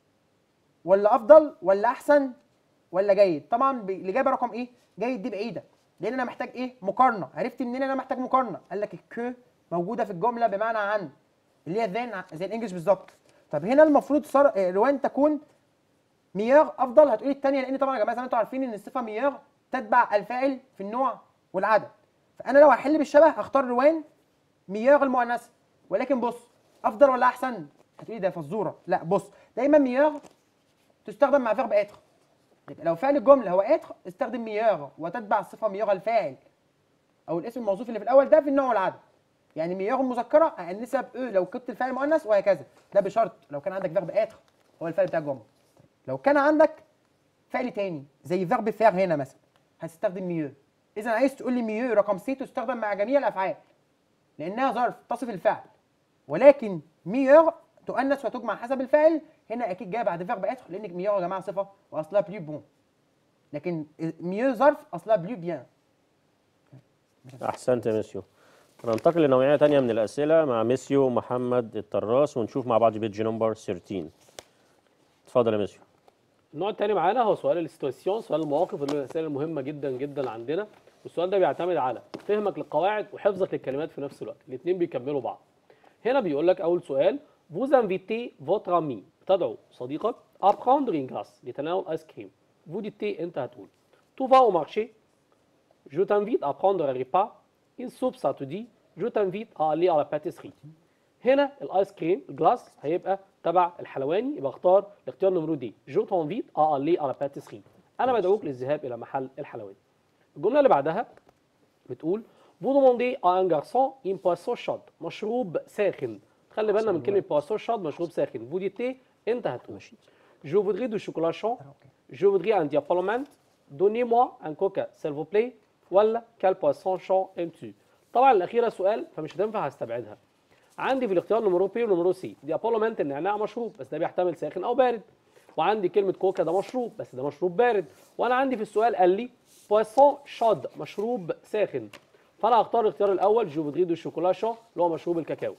ولا افضل ولا احسن ولا جيد طبعا ب- الاجابه رقم ايه جيد دي بعيده لان انا محتاج ايه مقارنه عرفت منين انا محتاج مقارنه قال لك الكو موجوده في الجمله بمعنى عن اللي هي ذين زي الانجليش بالظبط طب هنا المفروض صار آه، روان تكون مياغ افضل هتقولي الثانيه لان طبعا يا جماعه زي ما انتم عارفين ان الصفه مياغ تتبع الفاعل في النوع والعدد فانا لو هحل بالشبه هختار روان مياغ المؤنثه ولكن بص افضل ولا احسن هتقولي ده فزوره لا بص دايما مياغ تستخدم مع فيرب اتر يبقى لو فعل الجمله هو اتر استخدم مياغ وتتبع الصفه مياغ الفاعل او الاسم الموصوف اللي في الاول ده في النوع والعدد يعني مياغ المذكره انسها باو لو كنت الفعل مؤنث وهكذا ده بشرط لو كان عندك فيرب اتر هو الفعل بتاع الجمله لو كان عندك فعل تاني زي فيرب فير هنا مثلا هتستخدم ميو اذا عايز تقول لي ميو رقم سي تستخدم مع جميع الافعال لانها ظرف تصف الفعل ولكن ميور تؤنث وتجمع حسب الفاعل هنا اكيد جايه بعد فيرب اتر لان ميور يا جماعه صفه واصلها بلو بون لكن ميو ظرف اصلها بلو بيان احسنت يا ميسيو ننتقل لنوعيه تانية من الاسئله مع ميسيو محمد الطراس ونشوف مع بعض بيج نمبر 13 اتفضل يا ميسيو النوع الثاني معانا هو سؤال السيتواسيون سؤال المواقف اللي من الاسئله المهمه جدا جدا عندنا والسؤال ده بيعتمد على فهمك للقواعد وحفظك للكلمات في نفس الوقت الاثنين بيكملوا بعض هنا بيقول لك اول سؤال vous invitez votre ami بتدعو صديقك à prendre une glace لتناول ايس كريم vous dites انت هتقول tu vas au marché je t'invite à prendre un repas une soupe ça te dit je t'invite à aller à la pâtisserie هنا الايس كريم الجلاس هيبقى تبع الحلواني يبقى اختار الاختيار نمرو دي جو تنفيت ا الي على باتيسري انا بدعوك للذهاب الى محل الحلواني الجمله اللي بعدها بتقول vous demandez à un garçon une boisson chaude مشروب ساخن خلي بالنا من كلمه boisson chaude مشروب ساخن vous dites انت هتقول je voudrais du chocolat chaud je voudrais un diapolomante donnez-moi un coca s'il vous plaît ولا quel poisson chaud aimes-tu طبعا الاخيره سؤال فمش هتنفع هستبعدها عندي في الاختيار نمرو بي ونمرو سي دي ابولومنت النعناع مشروب بس ده بيحتمل ساخن او بارد وعندي كلمه كوكا ده مشروب بس ده مشروب بارد وانا عندي في السؤال قال لي بويسون شاد مشروب ساخن فانا هختار الاختيار الاول جو فودري دو شوكولا شو اللي هو مشروب الكاكاو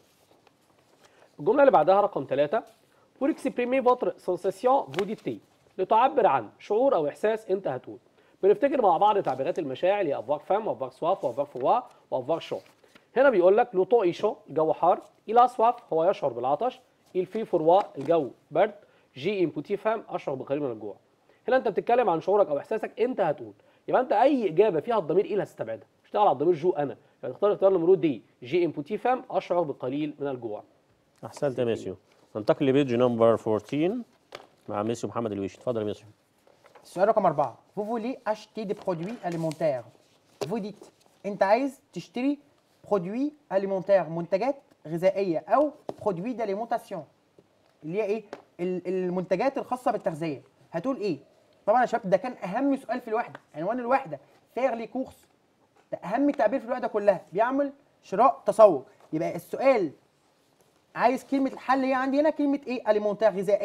الجمله اللي بعدها رقم ثلاثة pour exprimer votre sensation vous dites لتعبر عن شعور او احساس انت هتقول بنفتكر مع بعض تعبيرات المشاعر يا افواك فام وافواك سواف وافواك فوا وافواك شو هنا بيقول لك لو طو ايشو الجو حار الى سواف هو يشعر بالعطش الفي فوروا الجو برد جي ان بوتي فام اشعر بقليل من الجوع هنا انت بتتكلم عن شعورك او احساسك انت هتقول يبقى انت اي اجابه فيها الضمير ايه اللي هتستبعدها اشتغل على الضمير جو انا يعني تختار اختيار نمرود دي جي ان بوتي فام اشعر بقليل من الجوع احسنت يا ميسيو ننتقل لبيج نمبر 14 مع ميسيو محمد الويش اتفضل يا ميسيو السؤال رقم أربعة vous voulez acheter des produits alimentaires vous dites أنت عايز تشتري produits alimentaires منتجات غذائية أو produits d'alimentation اللي هي إيه ال- المنتجات الخاصة بالتغذية هتقول إيه طبعا يا شباب ده كان أهم سؤال في الوحدة عنوان الوحدة فير لي كورس ده أهم تعبير في الوحدة كلها بيعمل شراء تسوق يبقى السؤال عايز كلمة الحل هي عندي هنا كلمة ايه؟ اليمونتير غذائية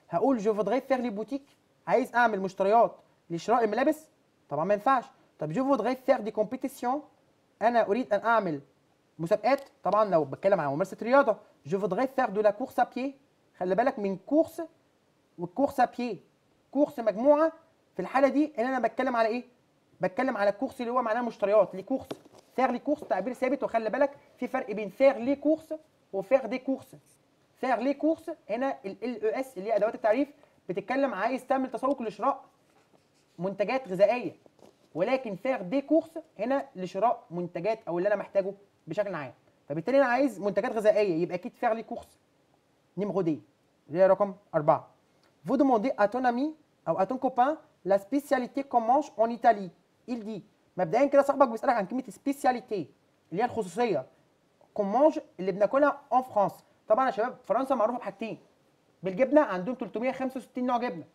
هقول جو فودغي فير لي بوتيك عايز اعمل مشتريات لشراء الملابس طبعا ما ينفعش طب جو فودغي فير دي كومبيتيسيون انا اريد ان اعمل مسابقات طبعا لو بتكلم عن ممارسه رياضه جو فودغي فير دو لا كورس ا بيي خلي بالك من كورس والكورس ا بيي كورس مجموعه في الحاله دي اللي انا بتكلم على ايه بتكلم على كورس اللي هو معناه مشتريات لي كورس فير لي كورس تعبير ثابت وخلي بالك في فرق بين فير لي كورس وفير دي كورس فير لي كورس هنا ال او اس اللي هي ادوات التعريف بتتكلم عايز تعمل تسوق لشراء منتجات غذائيه ولكن فير دي كورس هنا لشراء منتجات او اللي انا محتاجه بشكل عام فبالتالي انا عايز منتجات غذائيه يبقى اكيد فير لي كورس نيمرو دي اللي هي رقم أربعة Vous demandez à ton ami أو à ton copain la spécialité qu'on mange en Italie. Il dit مبدئيا كده صاحبك بيسألك عن كلمة spécialité اللي هي الخصوصية qu'on mange اللي بناكلها en France. طبعا يا شباب فرنسا معروفة بحاجتين بالجبنة عندهم 365 نوع جبنة.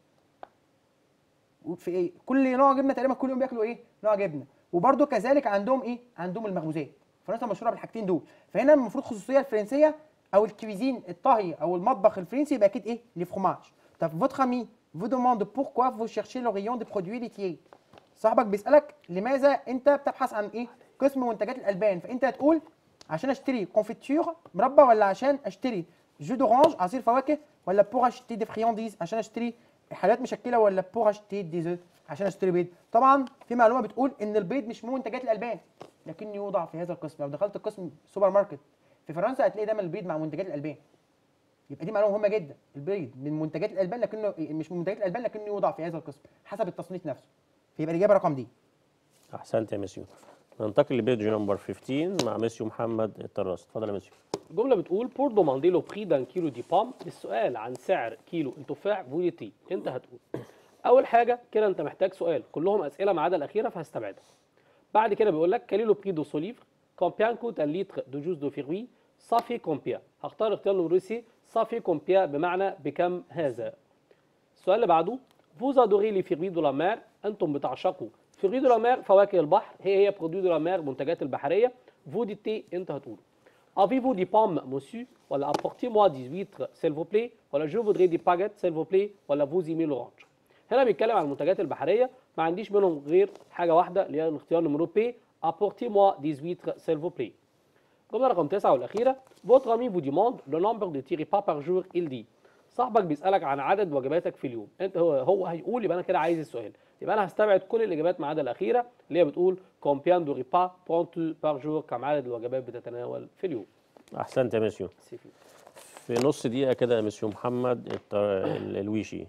وفي ايه؟ كل نوع جبنة تقريبا كل يوم بياكلوا ايه؟ نوع جبنة. وبرده كذلك عندهم ايه؟ عندهم المخبوزات. فرنسا مشهورة بالحاجتين دول. فهنا المفروض الخصوصية الفرنسية او الكويزين الطهي او المطبخ الفرنسي يبقى اكيد ايه؟ لي فروماج. طب votre ami vous demande pourquoi vous cherchez le rayon des produits laitiers. صاحبك بيسألك لماذا انت بتبحث عن ايه؟ قسم منتجات الالبان فانت هتقول عشان اشتري كونفيتير مربى ولا عشان اشتري جو دورانج عصير فواكه ولا بور اشتري دي فريانديز عشان اشتري حلويات مشكله ولا بور اشتري دي زو عشان اشتري بيض طبعا في معلومه بتقول ان البيض مش من منتجات الالبان لكنه يوضع في هذا القسم لو دخلت القسم سوبر ماركت في فرنسا هتلاقي دايما البيض مع منتجات الالبان يبقى دي معلومه مهمه جدا البيض من منتجات الالبان لكنه مش من منتجات الالبان لكنه يوضع في هذا القسم حسب التصنيف نفسه فيبقى الاجابه رقم دي احسنت يا ميسيو ننتقل لبيج نمبر 15 مع ميسيو محمد الطراس اتفضل يا ميسيو الجمله بتقول بور دوماندي لو بري دان كيلو دي بام السؤال عن سعر كيلو التفاح فوليتي انت هتقول اول حاجه كده انت محتاج سؤال كلهم اسئله ما عدا الاخيره فهستبعدها بعد كده بيقول لك كالي لو بري دو سوليفر كومبيان كوت ان لتر دو جوز دو فيروي صافي كومبيا هختار اختيار الروسي صافي كومبيا بمعنى بكم هذا السؤال اللي بعده فوز ادوري لي فيروي دو لا مير انتم بتعشقوا فيروي دو لا مير فواكه البحر هي هي برودوي دو لا مير منتجات البحريه فوديتي انت هتقول Avez-vous des pommes, monsieur ولا apportez-moi des huîtres, s'il vous plaît ولا je voudrais des baguettes, s'il vous plaît ولا vous aimez l'orange هنا بيتكلم عن المنتجات البحريه ما عنديش منهم غير حاجه واحده اللي هي الاختيار نمرو بي apportez-moi des huîtres, s'il vous plaît الجمله رقم تسعه والاخيره votre ami vous demande le nombre de tes repas par jour il dit صاحبك بيسالك عن عدد وجباتك في اليوم انت هو هو هيقول يبقى انا كده عايز السؤال يبقى انا هستبعد كل الاجابات ما عدا الاخيره اللي هي بتقول combien de repas prends-tu par jour كم عدد الوجبات بتتناول في اليوم احسنت يا ميسيو سيفي. في نص دقيقه كده يا ميسيو محمد الط- ال- الويشي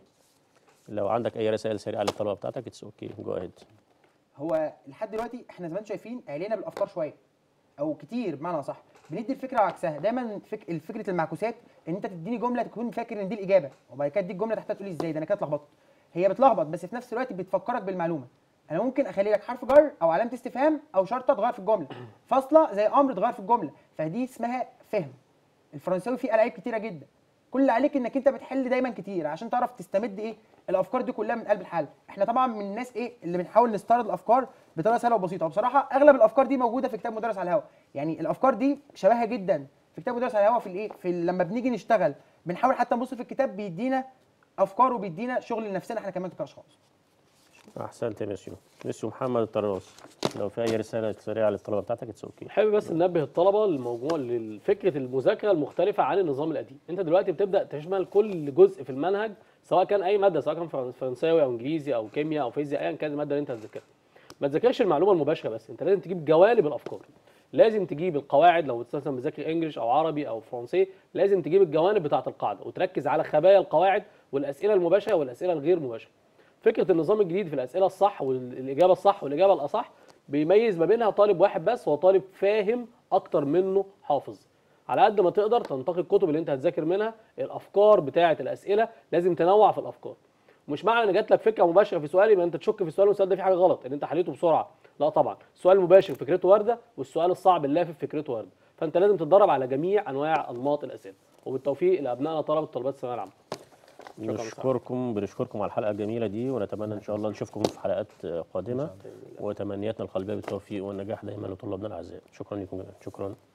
لو عندك اي رسائل سريعه للطلبه بتاعتك اتس اوكي جو اهيد هو لحد دلوقتي احنا زمان شايفين علينا بالافكار شويه او كتير بمعنى صح بندي الفكره عكسها دايما فك... الفكره المعكوسات ان انت تديني جمله تكون فاكر ان دي الاجابه وبعد كده تديك جمله تحتها تقول لي ازاي ده انا كده اتلخبطت هي بتلخبط بس في نفس الوقت بتفكرك بالمعلومه انا ممكن اخلي لك حرف جر او علامه استفهام او شرطه تغير في الجمله فاصله زي امر تغير في الجمله فدي اسمها فهم الفرنساوي فيه العاب كتيره جدا كل اللي عليك انك انت بتحل دايما كتير عشان تعرف تستمد ايه الافكار دي كلها من قلب الحل احنا طبعا من الناس ايه اللي بنحاول نستعرض الافكار بطريقه سهله وبسيطه وبصراحه اغلب الافكار دي موجوده في كتاب مدرس على الهواء يعني الافكار دي شبهها جدا في كتاب مدرس على الهواء في الايه في ال- لما بنيجي نشتغل بنحاول حتى نبص في الكتاب بيدينا افكار وبيدينا شغل لنفسنا احنا كمان كاشخاص احسنت يا ميسيو ميسيو محمد الطراس لو في اي رساله سريعه للطلبه بتاعتك اتس اوكي حابب بس ننبه الطلبه للموضوع لفكره المذاكره المختلفه عن النظام القديم انت دلوقتي بتبدا تشمل كل جزء في المنهج سواء كان اي ماده سواء كان فرن- فرنساوي او انجليزي او كيمياء او فيزياء ايا كانت الماده اللي انت هتذاكرها ما تذاكرش المعلومه المباشره بس انت لازم تجيب جوانب الافكار لازم تجيب القواعد لو مثلا بتذاكر انجلش او عربي او فرنسي لازم تجيب الجوانب بتاعه القاعده وتركز على خبايا القواعد والاسئله المباشره والاسئله الغير مباشره فكره النظام الجديد في الاسئله الصح والاجابه الصح والاجابه الاصح بيميز ما بينها طالب واحد بس هو طالب فاهم اكتر منه حافظ على قد ما تقدر تنتقي الكتب اللي انت هتذاكر منها الافكار بتاعه الاسئله لازم تنوع في الافكار مش معنى ان جات لك فكره مباشره في سؤال يبقى انت تشك في السؤال والسؤال ده فيه حاجه غلط ان انت حليته بسرعه لا طبعا السؤال المباشر فكرته وارده والسؤال الصعب اللافف فكرته وارده فانت لازم تتدرب على جميع انواع انماط الاسئله وبالتوفيق لابنائنا طلبه طلبات الثانويه العامه شكراً نشكركم بنشكركم على الحلقه الجميله دي ونتمنى ان شاء الله نشوفكم في حلقات قادمه وتمنياتنا القلبيه بالتوفيق والنجاح دايما لطلابنا الاعزاء شكرا لكم جميعا شكرا